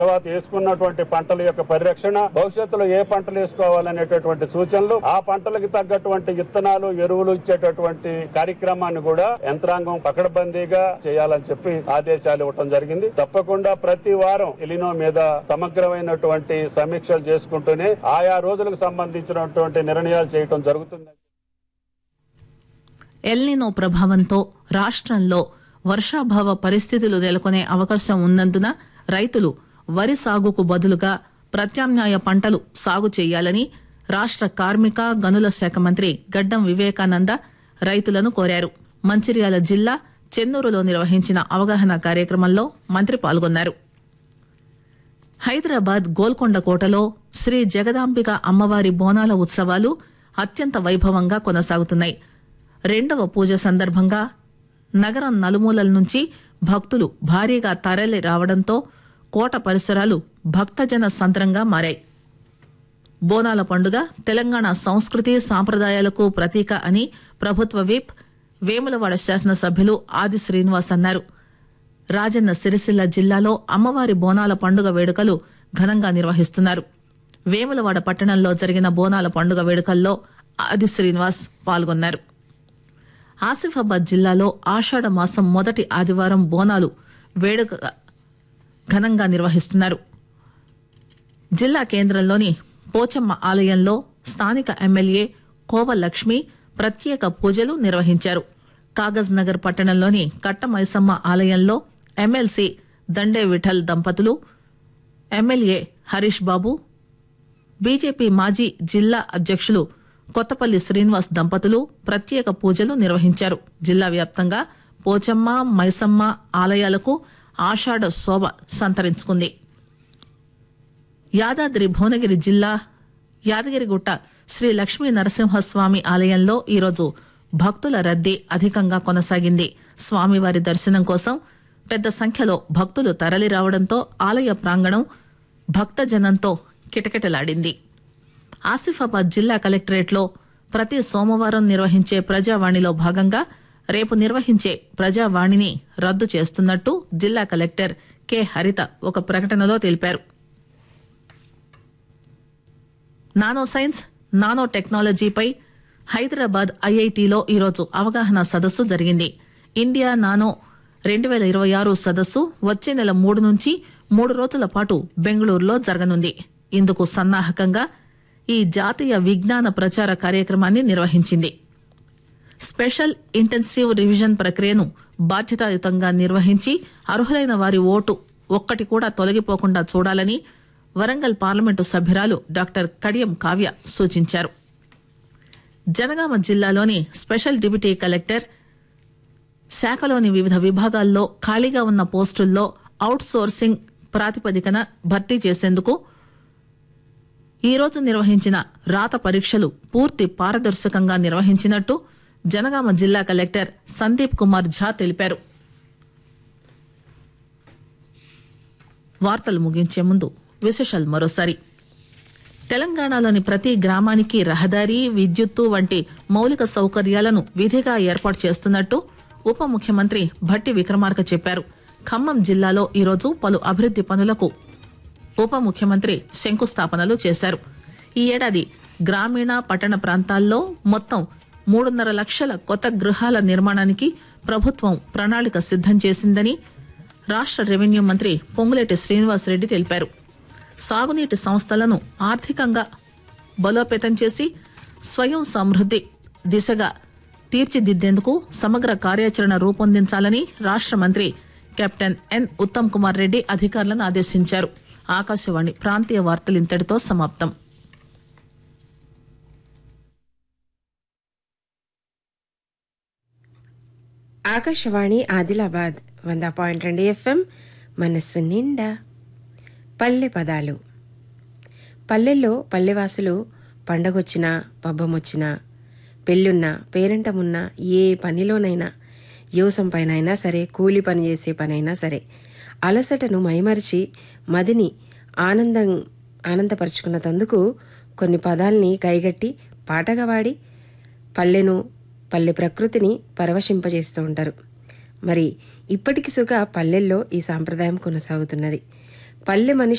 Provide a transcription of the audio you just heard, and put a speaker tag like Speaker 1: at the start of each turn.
Speaker 1: తర్వాత వేసుకున్నటువంటి పంటల యొక్క పరిరక్షణ భవిష్యత్తులో ఏ పంటలు వేసుకోవాలనేటటువంటి సూచనలు ఆ పంటలకు తగ్గటువంటి విత్తనాలు ఎరువులు ఇచ్చేటటువంటి కార్యక్రమాన్ని కూడా యంత్రాంగం పకడ్బందీగా చేయాలని చెప్పి ఆదేశాలు ఇవ్వటం జరిగింది తప్పకుండా ప్రతి వారం ఎలినో మీద సమగ్రమైనటువంటి సమీక్షలు చేసుకుంటూనే ఆయా రోజులకు సంబంధించినటువంటి నిర్ణయాలు చేయటం జరుగుతుంది
Speaker 2: ఎల్నినో ప్రభావంతో రాష్ట్రంలో వర్షాభావ పరిస్థితులు నెలకొనే అవకాశం ఉన్నందున రైతులు వరి సాగుకు బదులుగా ప్రత్యామ్నాయ పంటలు సాగు చేయాలని రాష్ట్ర కార్మిక గనుల శాఖ మంత్రి గడ్డం వివేకానంద రైతులను కోరారు మంచిర్యాల జిల్లా చెన్నూరులో నిర్వహించిన అవగాహన కార్యక్రమంలో మంత్రి పాల్గొన్నారు హైదరాబాద్ గోల్కొండ కోటలో శ్రీ జగదాంబిక అమ్మవారి బోనాల ఉత్సవాలు అత్యంత వైభవంగా కొనసాగుతున్నాయి రెండవ పూజ సందర్భంగా నగరం నలుమూలల నుంచి భక్తులు భారీగా తరలి రావడంతో కోట పరిసరాలు భక్తజన సంద్రంగా మారాయి బోనాల పండుగ తెలంగాణ సంస్కృతి సాంప్రదాయాలకు ప్రతీక అని ప్రభుత్వ విప్ వేములవాడ శాసనసభ్యులు ఆది శ్రీనివాస్ అన్నారు రాజన్న సిరిసిల్ల జిల్లాలో అమ్మవారి బోనాల పండుగ వేడుకలు ఘనంగా నిర్వహిస్తున్నారు వేములవాడ పట్టణంలో జరిగిన బోనాల పండుగ వేడుకల్లో ఆది శ్రీనివాస్ పాల్గొన్నారు ఆసిఫాబాద్ జిల్లాలో ఆషాఢ మాసం మొదటి ఆదివారం బోనాలు వేడుక ఘనంగా నిర్వహిస్తున్నారు జిల్లా కేంద్రంలోని పోచమ్మ ఆలయంలో స్థానిక ఎమ్మెల్యే కోవ లక్ష్మి ప్రత్యేక పూజలు నిర్వహించారు కాగజ్ నగర్ పట్టణంలోని కట్టమైసమ్మ ఆలయంలో ఎమ్మెల్సీ దండే విఠల్ దంపతులు ఎమ్మెల్యే హరీష్ బాబు బీజేపీ మాజీ జిల్లా అధ్యక్షులు కొత్తపల్లి శ్రీనివాస్ దంపతులు ప్రత్యేక పూజలు నిర్వహించారు జిల్లా వ్యాప్తంగా పోచమ్మ మైసమ్మ ఆలయాలకు ఆషాఢ శోభ సంతరించుకుంది యాదాద్రి భువనగిరి జిల్లా యాదగిరిగుట్ట శ్రీ లక్ష్మీ నరసింహస్వామి ఆలయంలో ఈరోజు భక్తుల రద్దీ అధికంగా కొనసాగింది స్వామివారి దర్శనం కోసం పెద్ద సంఖ్యలో భక్తులు తరలి రావడంతో ఆలయ ప్రాంగణం భక్తజనంతో కిటకిటలాడింది ఆసిఫాబాద్ జిల్లా కలెక్టరేట్లో ప్రతి సోమవారం నిర్వహించే ప్రజావాణిలో భాగంగా రేపు నిర్వహించే ప్రజావాణిని రద్దు చేస్తున్నట్టు జిల్లా కలెక్టర్ కె హరిత ఒక ప్రకటనలో తెలిపారు నానో సైన్స్ నానో టెక్నాలజీపై హైదరాబాద్ ఐఐటిలో ఈరోజు అవగాహన సదస్సు జరిగింది ఇండియా నానో రెండు వేల ఇరవై ఆరు సదస్సు వచ్చే నెల మూడు నుంచి మూడు రోజుల పాటు బెంగళూరులో జరగనుంది ఇందుకు సన్నాహకంగా ఈ జాతీయ విజ్ఞాన ప్రచార కార్యక్రమాన్ని నిర్వహించింది స్పెషల్ ఇంటెన్సివ్ రివిజన్ ప్రక్రియను బాధ్యతాయుతంగా నిర్వహించి అర్హులైన వారి ఓటు ఒక్కటి కూడా తొలగిపోకుండా చూడాలని వరంగల్ పార్లమెంటు సభ్యురాలు డాక్టర్ కడియం కావ్య సూచించారు జనగామ జిల్లాలోని స్పెషల్ డిప్యూటీ కలెక్టర్ శాఖలోని వివిధ విభాగాల్లో ఖాళీగా ఉన్న పోస్టుల్లో అవుట్ సోర్సింగ్ ప్రాతిపదికన భర్తీ చేసేందుకు ఈ రోజు నిర్వహించిన రాత పరీక్షలు పూర్తి పారదర్శకంగా నిర్వహించినట్టు జనగామ జిల్లా కలెక్టర్ సందీప్ కుమార్ ఝా తెలిపారు వార్తలు ముగించే ముందు విశేషాలు మరోసారి తెలంగాణలోని ప్రతి గ్రామానికి రహదారి విద్యుత్తు వంటి మౌలిక సౌకర్యాలను విధిగా ఏర్పాటు చేస్తున్నట్టు ఉప ముఖ్యమంత్రి భట్టి విక్రమార్క చెప్పారు ఖమ్మం జిల్లాలో ఈరోజు పలు అభివృద్ది పనులకు ఉప ముఖ్యమంత్రి శంకుస్థాపనలు చేశారు ఈ ఏడాది గ్రామీణ పట్టణ ప్రాంతాల్లో మొత్తం మూడున్నర లక్షల కొత్త గృహాల నిర్మాణానికి ప్రభుత్వం ప్రణాళిక సిద్దం చేసిందని రాష్ట్ర రెవెన్యూ మంత్రి పొంగులేటి శ్రీనివాసరెడ్డి తెలిపారు సాగునీటి సంస్థలను ఆర్థికంగా బలోపేతం చేసి స్వయం సమృద్ది దిశగా తీర్చిదిద్దేందుకు సమగ్ర కార్యాచరణ రూపొందించాలని రాష్ట్ర మంత్రి కెప్టెన్ ఎన్ ఉత్తమ్ కుమార్ రెడ్డి అధికారులను ఆదేశించారు ఆకాశవాణి ప్రాంతీయ వార్తలు ఇంతటితో సమాప్తం
Speaker 3: ఆకాశవాణి ఆదిలాబాద్ వంద పాయింట్ రెండు ఎఫ్ఎం మనస్సు నిండా పల్లె పదాలు పల్లెల్లో పల్లెవాసులు పండగొచ్చినా పబ్బమొచ్చినా పెళ్ళున్నా పేరెంటమున్నా ఏ పనిలోనైనా యోసం పైనైనా సరే కూలి పని చేసే పనైనా సరే అలసటను మైమరిచి మదిని ఆనందం ఆనందపరుచుకున్న తందుకు కొన్ని పదాల్ని కైగట్టి పాటగా వాడి పల్లెను పల్లె ప్రకృతిని పరవశింపజేస్తూ ఉంటారు మరి ఇప్పటికి సుగా పల్లెల్లో ఈ సాంప్రదాయం కొనసాగుతున్నది పల్లె మనిషి